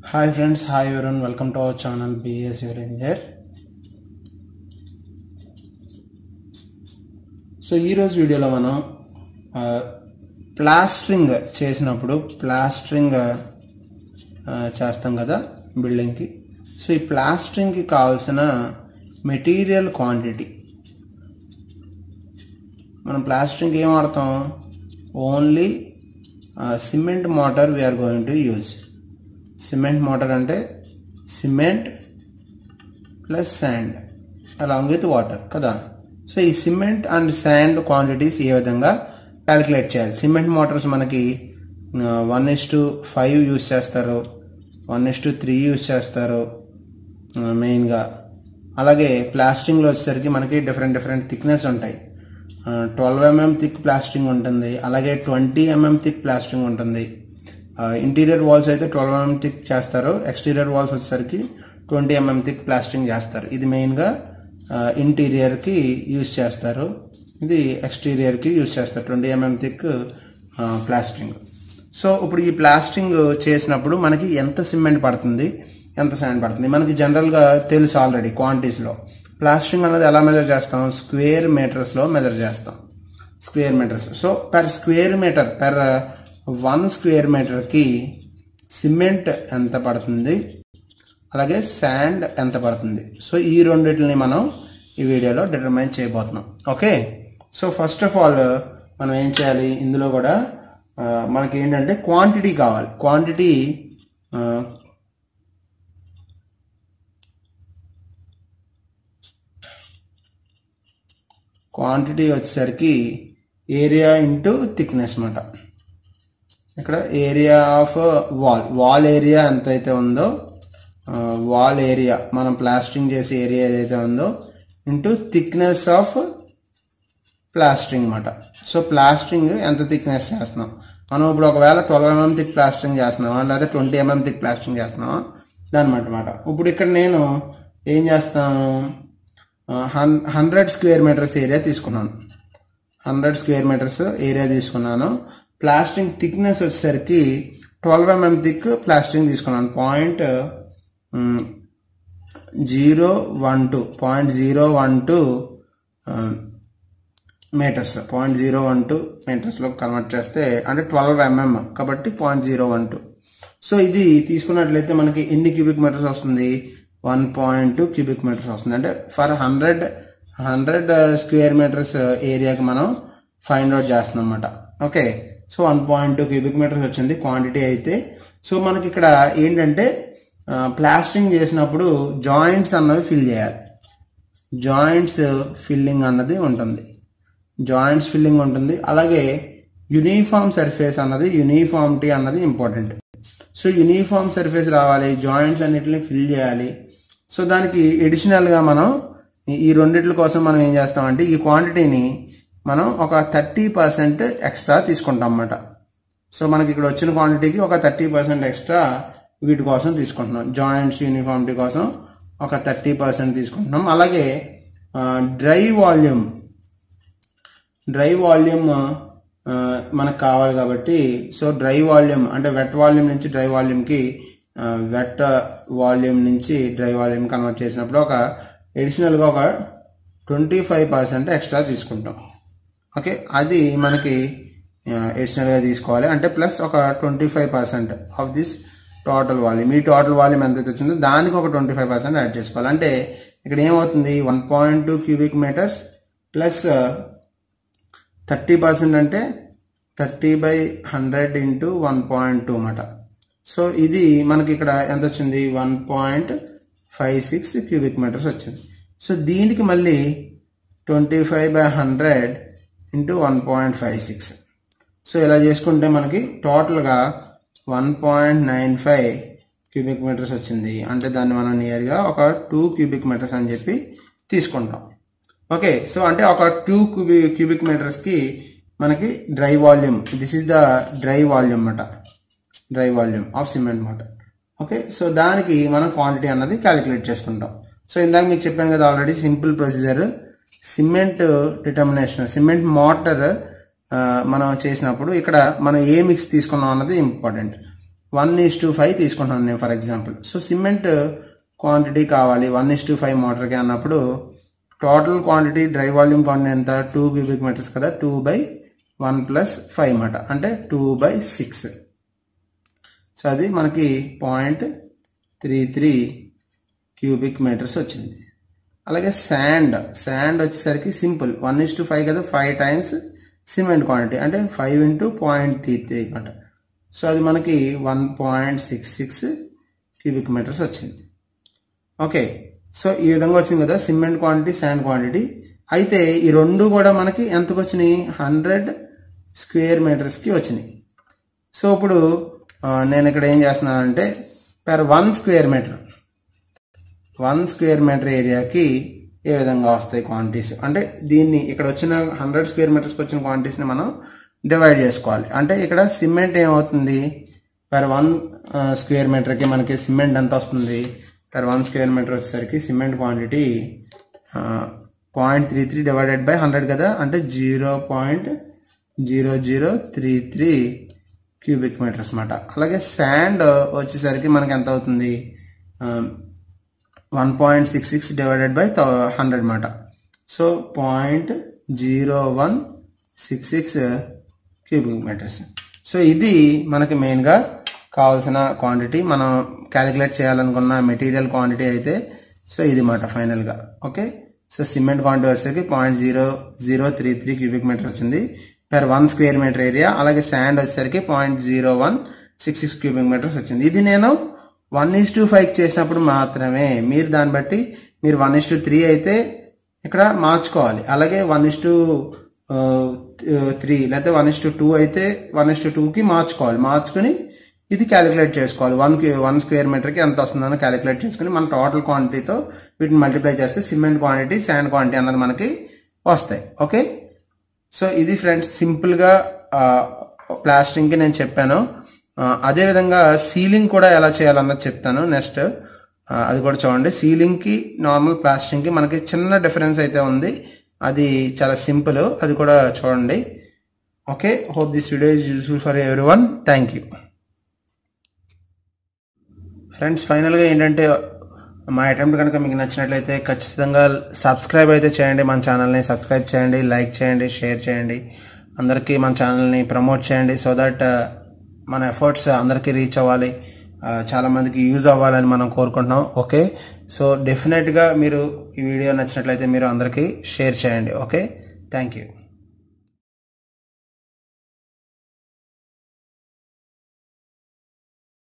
hi friends hi everyone welcome to our channel BS ranger so ఈరోజు వీడియోలో మనం ఆ, ప్లాస్టరింగ్ చేసినప్పుడు ప్లాస్టరింగ్ ఆ, చేస్తాం కదా బిల్డింగ్కి సో ఈ ప్లాస్టరింగ్కి కావాల్సిన మెటీరియల్ క్వాంటిటీ మనం ప్లాస్టరింగ్ ఏం వాడతాం only cement mortar we're going to use cement mortar అంటే cement plus sand along with water కదా సో ఈ సిమెంట్ అండ్ శాండ్ క్వాంటిటీస్ ఏ విధంగా క్యాలిక్యులేట్ చేయాలి సిమెంట్ మోటార్స్ మనకి one is to five use చేస్తారు one is to three use చేస్తారు మెయిన్గా అలాగే ప్లాస్టింగ్లో వచ్చేసరికి మనకి డిఫరెంట్ డిఫరెంట్ థిక్నెస్ ఉంటాయి ట్వెల్వ్ ఎంఎం థిక్ ప్లాస్టింగ్ ఉంటుంది అలాగే ట్వంటీ ఎంఎం థిక్ ప్లాస్టింగ్ ఉంటుంది ఇంటీరియర్ వాల్స్ అయితే ట్వెల్వ్ ఎంఎం థిక్ చేస్తారు ఎక్స్టీరియర్ వాల్స్ వచ్చేసరికి ట్వంటీ ఎంఎం థిక్ ప్లాస్టింగ్ చేస్తారు ఇది మెయిన్గా ఇంటీరియర్కి యూజ్ చేస్తారు ఇది ఎక్స్టీరియర్కి యూజ్ చేస్తారు twenty mm thick plastering so ఇప్పుడు ఈ ప్లాస్టింగ్ చేసినప్పుడు మనకి ఎంత సిమెంట్ పడుతుంది ఎంత శాండ్ పడుతుంది మనకి జనరల్గా తెలుసు ఆల్రెడీ క్వాంటిటీస్లో ప్లాస్టింగ్ అనేది ఎలా మెజర్ చేస్తాం స్క్వేర్ మీటర్స్లో మెజర్ చేస్తాం square metres so per square metre per one square మీటర్కి సిమెంట్ ఎంత పడుతుంది అలాగే శాండ్ ఎంత పడుతుంది సో ఈ రెండింటిని మనం ఈ వీడియోలో డిటర్మైన్ చేయబోతున్నాం okay so first of all మనం ఏం చేయాలి ఇందులో కూడా ఆ, మనకి ఏంటంటే క్వాంటిటీ కావాలి క్వాంటిటీ క్వాంటిటీ వచ్చేసరికి ఏరియా ఇంటూ థిక్నెస్ అన్నమాట ఇక్కడ area of wall wall area ఎంత అయితే ఉందో వాల్ ఏరియా మనం ప్లాస్టింగ్ చేసే ఏరియా ఏదైతే ఉందో ఇంటూ థిక్నెస్ ఆఫ్ ప్లాస్టింగ్ అనమాట సో ప్లాస్టింగ్ ఎంత థిక్నెస్ చేస్తున్నాం మనం ఇప్పుడు ఒకవేళ ట్వెల్వ్ ఎంఎం థిక్ ప్లాస్టింగ్ చేస్తున్నామా లేదా ట్వంటీ ఎంఎం థిక్ ప్లాస్టింగ్ చేస్తున్నామా దాని మాట ఇప్పుడు ఇక్కడ నేను ఏం చేస్తాను హన్ హండ్రెడ్ స్క్వేర్ మీటర్స్ ఏరియా తీసుకున్నాను హండ్రెడ్ స్క్వేర్ మీటర్స్ ఏరియా తీసుకున్నాను ప్లాస్టింగ్ థిక్నెస్ వచ్చేసరికి ట్వెల్వ్ ఎంఎం థిక్ ప్లాస్టింగ్ తీసుకున్నాను point zero one two point zero one two metres point zero one two మీటర్స్లో కన్వర్ట్ చేస్తే అంటే ట్వెల్వ్ ఎంఎం కాబట్టి point zero one two so ఇది తీసుకున్నట్లయితే మనకి ఎన్ని క్యూబిక్ మీటర్స్ వస్తుంది one point two cubic metres వస్తుంది అంటే for hundred hundred square metres ఏరియాకి మనం ఫైండ్ అవుట్ చేస్తున్నాం అనమాట okay so one point two cubic metres వచ్చింది క్వాంటిటీ అయితే సో మనకి ఇక్కడ ఏంటంటే ప్లాస్టింగ్ చేసినప్పుడు జాయింట్స్ అన్నవి ఫిల్ చేయాలి జాయింట్స్ ఫిల్లింగ్ అన్నది ఉంటుంది జాయింట్స్ ఫిల్లింగ్ ఉంటుంది అలాగే యూనిఫామ్ సర్ఫేస్ అన్నది యూనిఫామిటీ అన్నది ఇంపార్టెంట్ సో యూనిఫామ్ సర్ఫేస్ రావాలి జాయింట్స్ అన్నిటిని ఫిల్ చేయాలి సో దానికి ఎడిషనల్గా మనం ఈ- ఈ రెండిట్ల కోసం మనం ఏం చేస్తామంటే ఈ క్వాంటిటీని మనం ఒక థర్టీ పర్సెంట్ ఎక్స్ట్రా తీసుకుంటాం అన్నమాట సో మనకి ఇక్కడ వచ్చిన క్వాంటిటీకి ఒక థర్టీ పర్సెంట్ ఎక్స్ట్రా వీటి కోసం తీసుకుంటున్నాం జాయింట్స్ యూనిఫామిటీ కోసం ఒక థర్టీ పర్సెంట్ తీసుకుంటున్నాం అలాగే డ్రై వాల్యూమ్ డ్రై వాల్యూమ్ ఆ, మనకు కావాలి కాబట్టి సో డ్రై వాల్యూమ్ అంటే వెట్ వాల్యూమ్ నుంచి డ్రై వాల్యూమ్కి వెట్ వాల్యూమ్ నుంచి డ్రై వాల్యూమ్ కన్వర్ట్ చేసినప్పుడు ఒక ఎడిషనల్గా ఒక ట్వంటీ ఫైవ్ పర్సెంట్ ఎక్స్ట్రా తీసుకుంటాం ఓకే అది మనకి ఎడిషనల్గా తీసుకోవాలి అంటే ప్లస్ ఒక twenty five percent of this total volume ఈ టోటల్ వాల్యూమ్ ఎంత వచ్చిందో దానికి ఒక ట్వంటీ ఫైవ్ పర్సెంట్ యాడ్ చేసుకోవాలి అంటే ఇక్కడ ఏమవుతుంది one point two cubic metres plus thirty percent అంటే thirty by hundred into one point two అన్నమాట సో ఇది మనకి ఇక్కడ ఎంత వచ్చింది one point five six cubic metres వచ్చింది సో దీనికి మళ్ళీ twenty five by hundred into one point five six so ఇలా చేసుకుంటే మనకి టోటల్గా one point nine five cubic metres వచ్చింది అంటే దాన్ని మనం నియర్గా ఒక టూ క్యూబిక్ మీటర్స్ అని చెప్పి తీసుకుంటాం ఓకే సో అంటే ఒక టూ క్యూబి క్యూబిక్ మీటర్స్కి మనకి dry volume this is the dry volume అన్నమాట డ్రై వాల్యూమ్ ఆఫ్ సిమెంట్ మాట ఓకే సో దానికి మనం క్వాంటిటీ అన్నది క్యాలిక్యులేట్ చేసుకుంటాం సో ఇందాక మీకు చెప్పాను కదా already simple procedure cement determination cement mortar మనం చేసినప్పుడు ఇక్కడ మనం ఏ మిక్స్ తీసుకున్నాం అన్నది important one is to five తీసుకుంటున్నాను నేను for example so cement quantity కావాలి వన్ ఇస్ టు ఫైవ్ మోటార్కి అన్నప్పుడు total quantity dry volume quantity ఎంత టూ క్యూబిక్ మీటర్స్ కదా two by one plus five మాట అంటే టూ బై సిక్స్ సో అది మనకి point three three cubic metres వచ్చింది అలాగే శాండ్ శాండ్ వచ్చేసరికి simple one is to five కదా ఫైవ్ టైమ్స్ సిమెంట్ క్వాంటిటీ అంటే five into point three three అనమాట సో అది మనకి one point six six cubic metres వచ్చింది ఓకే సో ఈ విధంగా వచ్చింది కదా సిమెంట్ క్వాంటిటీ శాండ్ క్వాంటిటీ అయితే ఈ రెండు కూడా మనకి ఎంతకు వచ్చినాయి హండ్రెడ్ స్క్వేర్ మీటర్స్కి వచ్చినాయి సో ఇప్పుడు ఆ, నేను ఇక్కడ ఏం చేస్తున్నానంటే per one square metre one square metre ఏరియాకి ఏ విధంగా వస్తాయి క్వాంటిటీస్ అంటే దీన్ని ఇక్కడ వచ్చిన హండ్రెడ్ స్క్వేర్ మీటర్స్కి వచ్చిన క్వాంటిటీస్ని మనం డివైడ్ చేసుకోవాలి అంటే ఇక్కడ సిమెంట్ ఏమవుతుంది పర్ వన్ స్క్వేర్ మీటర్కి మనకి సిమెంట్ ఎంత వస్తుంది పర్ వన్ స్క్వేర్ మీటర్ వచ్చేసరికి cement quantity point three three divided by hundred కదా అంటే zero point zero zero three three cubic metres అనమాట అలాగే శాండ్ వచ్చేసరికి మనకి ఎంత అవుతుంది one point six six divided by hundred మాట so point zero one six six cubic metres so ఇది మనకి మెయిన్గా కావాల్సిన క్వాంటిటీ మనం క్యాలిక్యులేట్ చేయాలనుకున్న మెటీరియల్ క్వాంటిటీ అయితే సో ఇది మాట ఫైనల్గా ఓకే సో సిమెంట్ క్వాంటిటీ వచ్చేసరికి point zero zero three three cubic metre వచ్చింది per one square metre area అలాగే శాండ్ వచ్చేసరికి point zero one six six cubic metres వచ్చింది ఇది నేను వన్ ఇస్ టు ఫైవ్ చేసినప్పుడు మాత్రమే మీరు దాన్ని బట్టి మీరు వన్ ఇస్ టు త్రీ అయితే ఇక్కడ మార్చుకోవాలి అలాగే వన్ ఇస్ టు త్రీ లేకపోతే వన్ ఇస్ టు టూ అయితే వన్ ఇస్ టు టూకి మార్చుకోవాలి మార్చుకుని ఇది క్యాలిక్యులేట్ చేసుకోవాలి వన్ వన్ స్క్వేర్ మీటర్కి ఎంత వస్తుందని క్యాలిక్యులేట్ చేసుకుని మన టోటల్ క్వాంటిటీతో వీటిని మల్టిప్లై చేస్తే సిమెంట్ క్వాంటిటీ శాండ్ క్వాంటిటీ అన్నది మనకి వస్తాయి ఓకే సో ఇది ఫ్రెండ్స్ సింపుల్గా ప్లాస్టింగ్కి నేను చెప్పాను ఆ, అదేవిధంగా సీలింగ్ కూడా ఎలా చేయాలన్నది చెప్తాను నెక్స్ట్ అది కూడా చూడండి సీలింగ్కి నార్మల్ ప్లాస్టింగ్కి మనకి చిన్న డిఫరెన్స్ అయితే ఉంది అది చాలా సింపుల్ అది కూడా చూడండి okay hope this video is useful for everyone thank you friends ఫైనల్గా ఏంటంటే మా అటెంప్ట్ కనుక మీకు నచ్చినట్లయితే ఖచ్చితంగా సబ్స్క్రైబ్ అయితే చేయండి మన ఛానల్ని సబ్స్క్రైబ్ చేయండి లైక్ చేయండి షేర్ చేయండి అందరికీ మన ఛానల్ని ప్రమోట్ చేయండి సో దట్ మన ఎఫర్ట్స్ అందరికీ రీచ్ అవ్వాలి ఆ, చాలా మందికి యూజ్ అవ్వాలని మనం కోరుకుంటున్నాం ఓకే సో డెఫినెట్గా మీరు ఈ వీడియో నచ్చినట్లయితే మీరు అందరికీ షేర్ చేయండి ఓకే థ్యాంక్ యూ